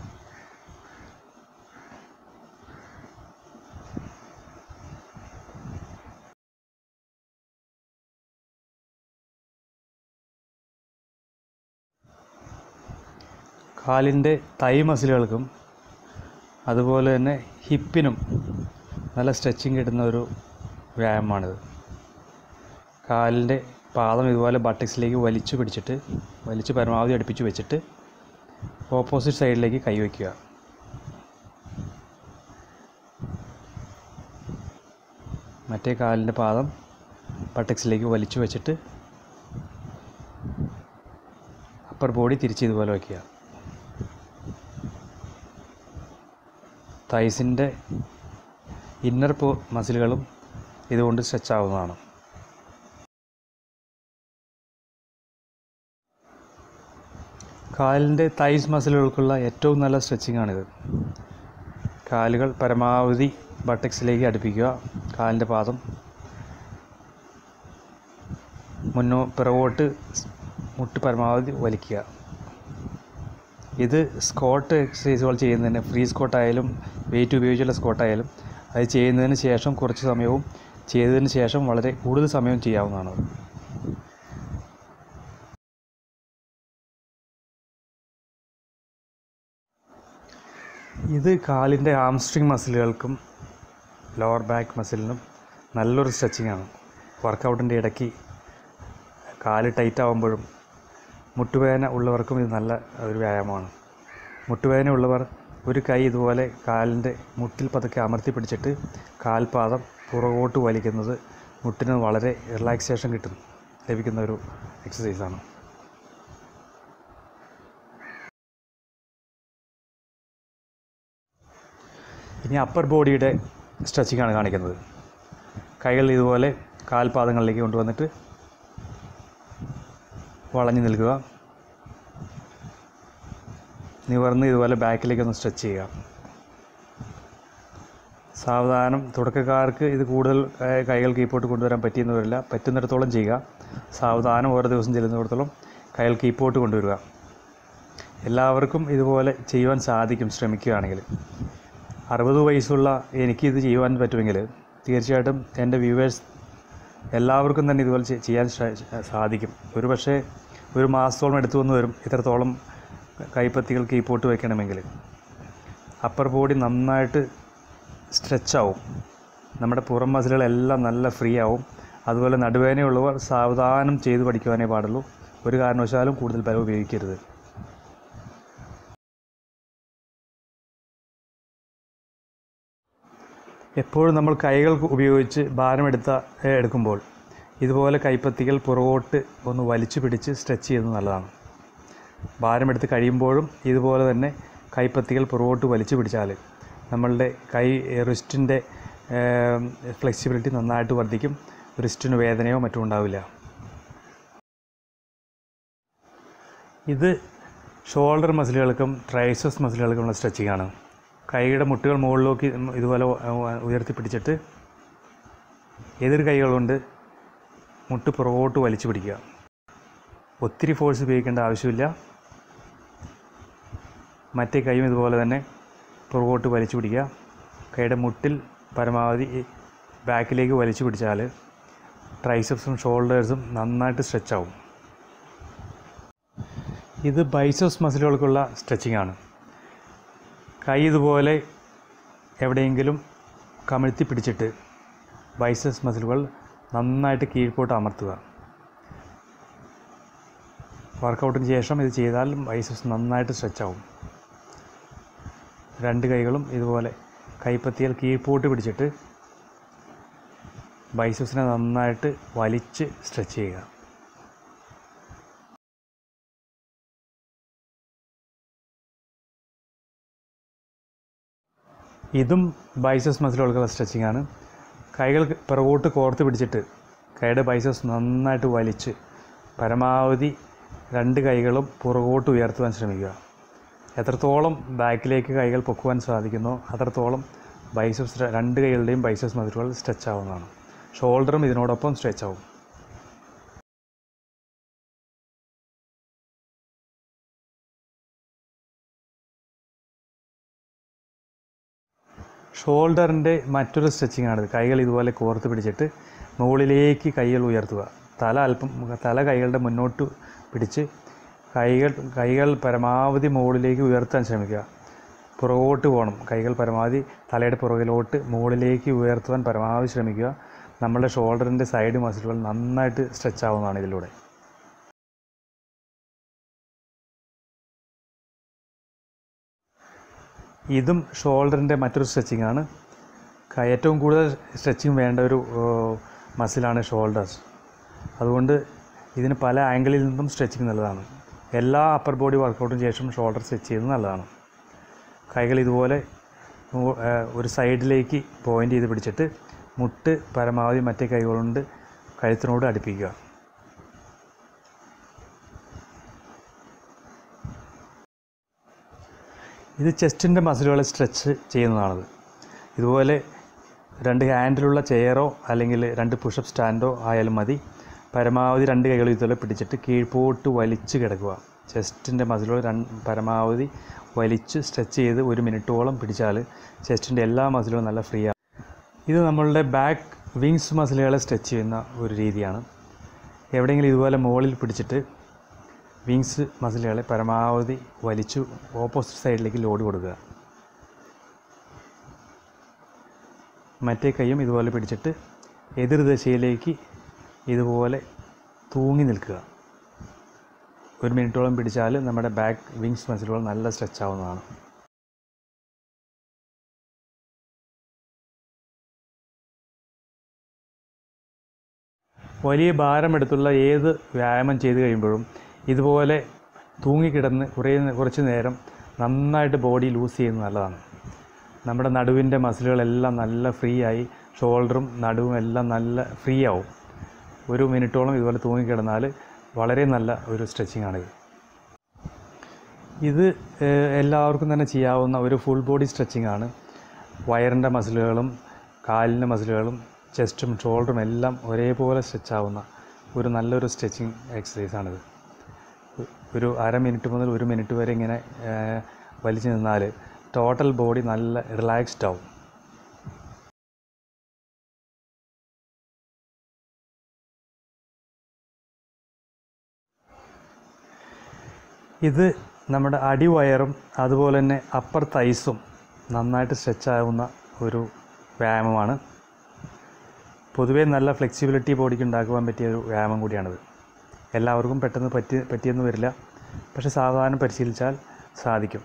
കാലിൻ്റെ തൈ മസിലുകൾക്കും അതുപോലെ തന്നെ ഹിപ്പിനും നല്ല സ്ട്രെച്ചിങ് കിട്ടുന്ന ഒരു വ്യായാമമാണിത് കാലിൻ്റെ പാദം ഇതുപോലെ ബട്ടക്സിലേക്ക് വലിച്ചു പിടിച്ചിട്ട് വലിച്ച് പരമാവധി അടുപ്പിച്ച് വെച്ചിട്ട് ഓപ്പോസിറ്റ് സൈഡിലേക്ക് കൈവയ്ക്കുക മറ്റേ കാലിൻ്റെ പാദം ബട്ടക്സിലേക്ക് വലിച്ചു വെച്ചിട്ട് അപ്പർ ബോഡി തിരിച്ച് ഇതുപോലെ വയ്ക്കുക തൈസിൻ്റെ ഇന്നർ പോ മസിലുകളും ഇതുകൊണ്ട് സ്ട്രെച്ച് ആവുന്നതാണ് കാലിൻ്റെ തൈസ് മസിലുകൾക്കുള്ള ഏറ്റവും നല്ല സ്ട്രെച്ചിങ് ആണിത് കാലുകൾ പരമാവധി ബട്ടക്സിലേക്ക് അടുപ്പിക്കുക കാലിൻ്റെ പാദം മുന്നോ പിറകോട്ട് മുട്ട് പരമാവധി വലിക്കുക ഇത് സ്കോട്ട് എക്സസൈസുകൾ ചെയ്യുന്നതിന് ഫ്രീ സ്കോട്ടായാലും വെയിറ്റ് ഉപയോഗിച്ചുള്ള സ്കോട്ടായാലും അത് ചെയ്യുന്നതിന് ശേഷം കുറച്ച് സമയവും ചെയ്തതിന് ശേഷം വളരെ കൂടുതൽ സമയവും ചെയ്യാവുന്നതാണ് ഇത് കാലിൻ്റെ ആംസ്ട്രിങ് മസിലുകൾക്കും ലോവർ ബാക്ക് മസിലിനും നല്ലൊരു സ്ട്രെച്ചിങ് ആണ് വർക്കൗട്ടിൻ്റെ ഇടയ്ക്ക് കാല് ടൈറ്റ് ആകുമ്പോഴും മുട്ടുവേദന ഉള്ളവർക്കും ഇത് നല്ല ഒരു വ്യായാമമാണ് മുട്ടുവേദന ഉള്ളവർ ഒരു കൈ ഇതുപോലെ കാലിൻ്റെ മുട്ടിൽ പതുക്കെ അമർത്തി പിടിച്ചിട്ട് കാൽപാദം പുറകോട്ട് വലിക്കുന്നത് മുട്ടിന് വളരെ റിലാക്സേഷൻ കിട്ടും ലഭിക്കുന്ന ഒരു എക്സസൈസാണ് ഇനി അപ്പർ ബോഡിയുടെ സ്ട്രെച്ചിങ് ആണ് കാണിക്കുന്നത് കൈകൾ ഇതുപോലെ കാൽപാദങ്ങളിലേക്ക് കൊണ്ടുവന്നിട്ട് വളഞ്ഞു നിൽക്കുക നിവർന്ന് ഇതുപോലെ ബാക്കിലേക്ക് ഒന്ന് സ്ട്രെച്ച് ചെയ്യുക സാവധാനം തുടക്കക്കാർക്ക് ഇത് കൂടുതൽ ഏഹ്, കൈകൾ കീപ്പോട്ട് കൊണ്ടുവരാൻ പറ്റിയെന്ന് വരില്ല പറ്റുന്നിടത്തോളം ചെയ്യുക സാവധാനം ഓരോ ദിവസം ചെല്ലുന്നിടത്തോളം കൈകൾ കീപ്പോട്ട് കൊണ്ടുവരിക എല്ലാവർക്കും ഇതുപോലെ ചെയ്യുവാൻ സാധിക്കും ശ്രമിക്കുകയാണെങ്കിൽ അറുപത് വയസ്സുള്ള എനിക്കിത് ചെയ്യുവാൻ പറ്റുമെങ്കിൽ തീർച്ചയായിട്ടും എൻ്റെ വ്യൂവേഴ്സ് എല്ലാവർക്കും തന്നെ ഇതുപോലെ ചെ- ചെയ്യാൻ ശ്രേ- സാധിക്കും ഒരു പക്ഷേ ഒരു മാസത്തോളം എടുത്തു വന്ന് വരും ഇത്രത്തോളം കൈപ്പത്തികൾ കീപ്പോട്ട് വയ്ക്കണമെങ്കിൽ അപ്പർ ബോഡി നന്നായിട്ട് സ്ട്രെച്ചാവും നമ്മുടെ പുറം മസിലുകളെല്ലാം നല്ല ഫ്രീ ആവും അതുപോലെ നടുവേദനയുള്ളവർ സാവധാനം ചെയ്ത് പഠിക്കുവാനേ പാടുള്ളൂ ഒരു കാരണവശാലും കൂടുതൽ ബലം ഉപയോഗിക്കരുത് എപ്പോഴും നമ്മൾ കൈകൾ ഉപയോഗിച്ച് ഭാരമെടുത്ത ഏ, എടുക്കുമ്പോൾ ഇതുപോലെ കൈപ്പത്തികൾ പുറകോട്ട് ഒന്ന് വലിച്ചു പിടിച്ച് സ്ട്രെച്ച് ചെയ്യുന്നത് നല്ലതാണ് ഭാരമെടുത്ത് കഴിയുമ്പോഴും ഇതുപോലെ തന്നെ കൈപ്പത്തികൾ പുറകോട്ട് വലിച്ചു പിടിച്ചാൽ നമ്മളുടെ കൈ റിസ്റ്റിൻ്റെ ഫ്ലെക്സിബിലിറ്റി നന്നായിട്ട് വർദ്ധിക്കും റിസ്റ്റിന് വേദനയോ മറ്റും ഉണ്ടാവില്ല ഇത് ഷോൾഡർ മസിലുകൾക്കും ട്രൈസസ് മസിലുകൾക്കുമുള്ള സ്ട്രെച്ചിങ് ആണ് കൈയുടെ മുട്ടുകൾ മുകളിലേക്ക് ഇതുപോലെ ഉ- ഉയർത്തി പിടിച്ചിട്ട് എതിർ കൈകൾ കൊണ്ട് മുട്ട് പുറകോട്ട് വലിച്ചു പിടിക്കുക ഒത്തിരി ഫോഴ്സ് ഉപയോഗിക്കേണ്ട ആവശ്യമില്ല മറ്റേ കൈയും ഇതുപോലെ തന്നെ പുറകോട്ട് വലിച്ചു പിടിക്കുക കൈയുടെ മുട്ടിൽ പരമാവധി ബാക്കിലേക്ക് വലിച്ചു പിടിച്ചാൽ ട്രൈസപ്സും ഷോൾഡേഴ്സും നന്നായിട്ട് സ്ട്രെച്ച് ആവും ഇത് ബൈസപ്സ് മസിലുകൾക്കുള്ള സ്ട്രെച്ചിങ് ആണ് കൈ ഇതുപോലെ എവിടെയെങ്കിലും കമിഴ്ത്തി പിടിച്ചിട്ട് ബൈസപ്സ് മസിലുകൾ നന്നായിട്ട് കീഴ്പോട്ട് അമർത്തുക വർക്കൗട്ടിന് ശേഷം ഇത് ചെയ്താൽ ബൈസപ്സ് നന്നായിട്ട് സ്ട്രെച്ച് ആവും രണ്ട് കൈകളും ഇതുപോലെ കൈപ്പത്തിയാൽ കീഴ്പോട്ട് പിടിച്ചിട്ട് ബൈസപ്സിനെ നന്നായിട്ട് വലിച്ച് സ്ട്രെച്ച് ചെയ്യുക ഇതും ബൈസസ് മസിലുകൾക്കുള്ള സ്ട്രെച്ചിങ് ആണ് കൈകൾ പിറകോട്ട് കോർത്ത് പിടിച്ചിട്ട് കൈയുടെ ബൈസസ് നന്നായിട്ട് വലിച്ച് പരമാവധി രണ്ട് കൈകളും പുറകോട്ട് ഉയർത്തുവാൻ ശ്രമിക്കുക എത്രത്തോളം ബാക്കിലേക്ക് കൈകൾ പൊക്കുവാൻ സാധിക്കുന്നോ അത്രത്തോളം ബൈസപ്സ് രണ്ട് കൈകളുടെയും ബൈസപ്സ് മസിലുകൾ സ്ട്രെച്ച് ആവുന്നതാണ് ഷോൾഡറും ഇതിനോടൊപ്പം സ്ട്രെച്ച് ആവും ഷോൾഡറിൻ്റെ മറ്റൊരു സ്ട്രെച്ചിങ് ആണിത് കൈകൾ ഇതുപോലെ കോർത്ത് പിടിച്ചിട്ട് മുകളിലേക്ക് കൈകൾ ഉയർത്തുക തല അല്പം തല കൈകളുടെ മുന്നോട്ട് പിടിച്ച് കൈകൾ കൈകൾ പരമാവധി മുകളിലേക്ക് ഉയർത്താൻ ശ്രമിക്കുക പുറകോട്ട് പോകണം കൈകൾ പരമാവധി തലയുടെ പുറകിലോട്ട് മുകളിലേക്ക് ഉയർത്തുവാൻ പരമാവധി ശ്രമിക്കുക നമ്മുടെ ഷോൾഡറിൻ്റെ സൈഡ് മസിലുകൾ നന്നായിട്ട് സ്ട്രെച്ച് ആവുന്നതാണ് ഇതിലൂടെ ഇതും ഷോൾഡറിൻ്റെ മറ്റൊരു സ്ട്രെച്ചിങ് ആണ് ക- ഏറ്റവും കൂടുതൽ സ്ട്രെച്ചിങ് വേണ്ട ഒരു മസിലാണ് ഷോൾഡേഴ്സ് അതുകൊണ്ട് ഇതിന് പല ആംഗിളിൽ നിന്നും സ്ട്രെച്ചിങ് നല്ലതാണ് എല്ലാ അപ്പർ ബോഡി വർക്കൗട്ടിന് ശേഷം ഷോൾഡർ സ്ട്രെച്ച് ചെയ്യുന്നത് നല്ലതാണ് കൈകൾ ഇതുപോലെ മു- ആ, ഒരു സൈഡിലേക്ക് പോയിൻ്റ് ചെയ്ത് പിടിച്ചിട്ട് മുട്ട് പരമാവധി മറ്റേ കൈകൾ കൊണ്ട് കഴുത്തിനോട് അടുപ്പിക്കുക ഇത് ചെസ്റ്റിൻ്റെ മസിലുകളെ സ്ട്രെച്ച് ചെയ്യുന്നതാണത് ഇതുപോലെ രണ്ട് ഹാൻഡിലുള്ള ചെയറോ അല്ലെങ്കിൽ രണ്ട് പുഷപ്പ് സ്റ്റാൻഡോ ആയാലും മതി പരമാവധി രണ്ട് കൈകളും ഇതുപോലെ പിടിച്ചിട്ട് കീഴ്പോട്ട് വലിച്ച് കിടക്കുക ചെസ്റ്റിൻ്റെ മസിലുകൾ രണ്ട് പരമാവധി വലിച്ച് സ്ട്രെച്ച് ചെയ്ത് ഒരു മിനിറ്റോളം പിടിച്ചാൽ ചെസ്റ്റിൻ്റെ എല്ലാ മസിലുകളും നല്ല ഫ്രീ ആകും ഇത് നമ്മളുടെ ബാക്ക് വിങ്സ് മസിലുകളെ സ്ട്രെച്ച് ചെയ്യുന്ന ഒരു രീതിയാണ് എവിടെയെങ്കിലും ഇതുപോലെ മുകളിൽ പിടിച്ചിട്ട് വിങ്സ് മസിലുകളെ പരമാവധി വലിച്ചു ഓപ്പോസിറ്റ് സൈഡിലേക്ക് ലോഡ് കൊടുക്കുക മറ്റേ കൈയും ഇതുപോലെ പിടിച്ചിട്ട് എതിർ ദിശയിലേക്ക് ഇതുപോലെ തൂങ്ങി നിൽക്കുക ഒരു മിനിറ്റോളം പിടിച്ചാൽ നമ്മുടെ ബാക്ക് വിങ്സ് മസിലുകൾ നല്ല സ്ട്രെച്ച് ആവുന്നതാണ് വലിയ ഭാരമെടുത്തുള്ള ഏത് വ്യായാമം ചെയ്ത് കഴിയുമ്പോഴും ഇതുപോലെ തൂങ്ങിക്കിടന്ന് കുറേ കുറച്ച് നേരം നന്നായിട്ട് ബോഡി ലൂസ് ചെയ്യുന്നത് നല്ലതാണ് നമ്മുടെ നടുവിൻ്റെ മസിലുകളെല്ലാം നല്ല ഫ്രീ ആയി ഷോൾഡറും നടുവും എല്ലാം നല്ല ഫ്രീ ആവും ഒരു മിനിറ്റോളം ഇതുപോലെ തൂങ്ങിക്കിടന്നാൽ വളരെ നല്ല ഒരു സ്ട്രെച്ചിങ് ആണിത് ഇത് ഏഹ്, എല്ലാവർക്കും തന്നെ ചെയ്യാവുന്ന ഒരു ഫുൾ ബോഡി സ്ട്രെച്ചിങ് ആണ് വയറിൻ്റെ മസിലുകളും കാലിൻ്റെ മസിലുകളും ചെസ്റ്റും ഷോൾഡറും എല്ലാം ഒരേപോലെ സ്ട്രെച്ച് ആവുന്ന ഒരു നല്ലൊരു സ്ട്രെച്ചിങ് എക്സസൈസാണിത് ഒരു അര മിനിറ്റ് മുതൽ ഒരു മിനിറ്റ് വരെ ഇങ്ങനെ ഏഹ്, വലിച്ചു നിന്നാൽ ടോട്ടൽ ബോഡി നല്ല റിലാക്സ്ഡ് ആവും ഇത് നമ്മുടെ അടിവയറും അതുപോലെ തന്നെ അപ്പർ തൈസും നന്നായിട്ട് സ്ട്രെച്ച് ആവുന്ന ഒരു വ്യായാമമാണ് പൊതുവേ നല്ല ഫ്ലെക്സിബിലിറ്റി ബോഡിക്ക് ഉണ്ടാക്കുവാൻ പറ്റിയ ഒരു വ്യായാമം കൂടിയാണിത് എല്ലാവർക്കും പെട്ടെന്ന് പറ്റി പറ്റിയെന്ന് വരില്ല പക്ഷെ സാവധാനം പരിശീലിച്ചാൽ സാധിക്കും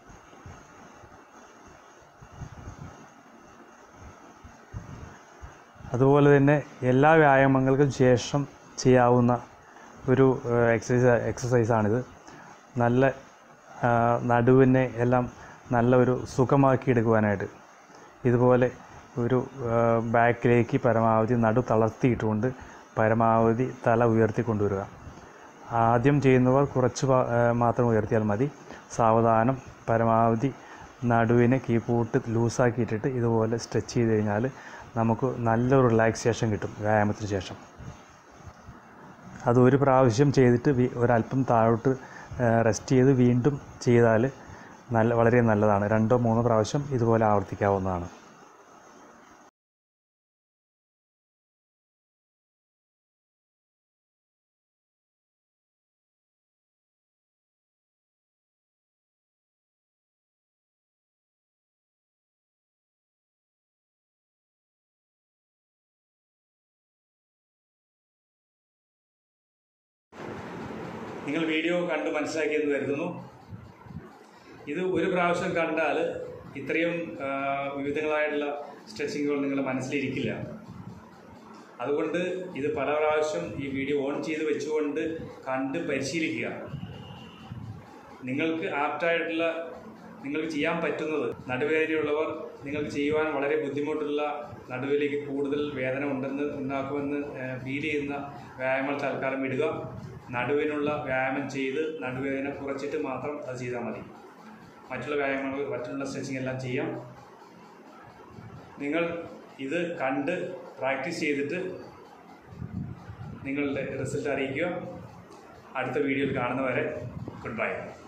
അതുപോലെ തന്നെ എല്ലാ വ്യായാമങ്ങൾക്കും ശേഷം ചെയ്യാവുന്ന ഒരു എക്സസൈസ് എക്സസൈസാണിത് നല്ല ആ, നടുവിനെ എല്ലാം നല്ല ഒരു സുഖമാക്കി എടുക്കുവാനായിട്ട് ഇതുപോലെ ഒരു ആ, ബാക്കിലേക്ക് പരമാവധി നടു തളർത്തിയിട്ടുകൊണ്ട് പരമാവധി തല ഉയർത്തി കൊണ്ടുവരിക ആദ്യം ചെയ്യുന്നവർ കുറച്ച് ഭാ- ആ, മാത്രം ഉയർത്തിയാൽ മതി സാവധാനം പരമാവധി നടുവിനെ കീപ്പോട്ട് ലൂസാക്കിയിട്ടിട്ട് ഇതുപോലെ സ്ട്രെച്ച് ചെയ്ത് കഴിഞ്ഞാൽ നമുക്ക് നല്ലൊരു റിലാക്സേഷൻ കിട്ടും വ്യായാമത്തിന് ശേഷം അത് ഒരു പ്രാവശ്യം ചെയ്തിട്ട് വീ- ഒരല്പം താഴോട്ട് റെസ്റ്റ് ചെയ്ത് വീണ്ടും ചെയ്താൽ നല്ല വളരെ നല്ലതാണ് രണ്ടോ മൂന്നോ പ്രാവശ്യം ഇതുപോലെ ആവർത്തിക്കാവുന്നതാണ് നിങ്ങൾ വീഡിയോ കണ്ട് മനസ്സിലാക്കിയെന്ന് കരുതുന്നു ഇത് ഒരു പ്രാവശ്യം കണ്ടാൽ ഇത്രയും ആ, വിവിധങ്ങളായിട്ടുള്ള സ്ട്രെച്ചിങ്ങുകൾ നിങ്ങളുടെ മനസ്സിലിരിക്കില്ല അതുകൊണ്ട് ഇത് പല പ്രാവശ്യം ഈ വീഡിയോ ഓൺ ചെയ്ത് വെച്ചുകൊണ്ട് കണ്ട് പരിശീലിക്കുക നിങ്ങൾക്ക് ആപ്റ്റായിട്ടുള്ള നിങ്ങൾക്ക് ചെയ്യാൻ പറ്റുന്നത് നടുവേദനയുള്ളവർ നിങ്ങൾക്ക് ചെയ്യുവാൻ വളരെ ബുദ്ധിമുട്ടുള്ള നടുവിലേക്ക് കൂടുതൽ വേദന ഉണ്ടെന്ന് ഉണ്ടാക്കുമെന്ന് ഫീൽ ചെയ്യുന്ന വ്യായാമങ്ങൾ തൽക്കാലം വിടുക നടുവിനുള്ള വ്യായാമം ചെയ്ത് നടുവേദന കുറച്ചിട്ട് മാത്രം അത് ചെയ്താൽ മതി മറ്റുള്ള വ്യായാമങ്ങൾ മറ്റുള്ള സ്ട്രെച്ചിങ് എല്ലാം ചെയ്യാം നിങ്ങൾ ഇത് കണ്ട് പ്രാക്ടീസ് ചെയ്തിട്ട് നിങ്ങളുടെ റിസൾട്ട് അറിയിക്കുക അടുത്ത വീഡിയോയിൽ കാണുന്നവരെ ഗുഡ് ബൈ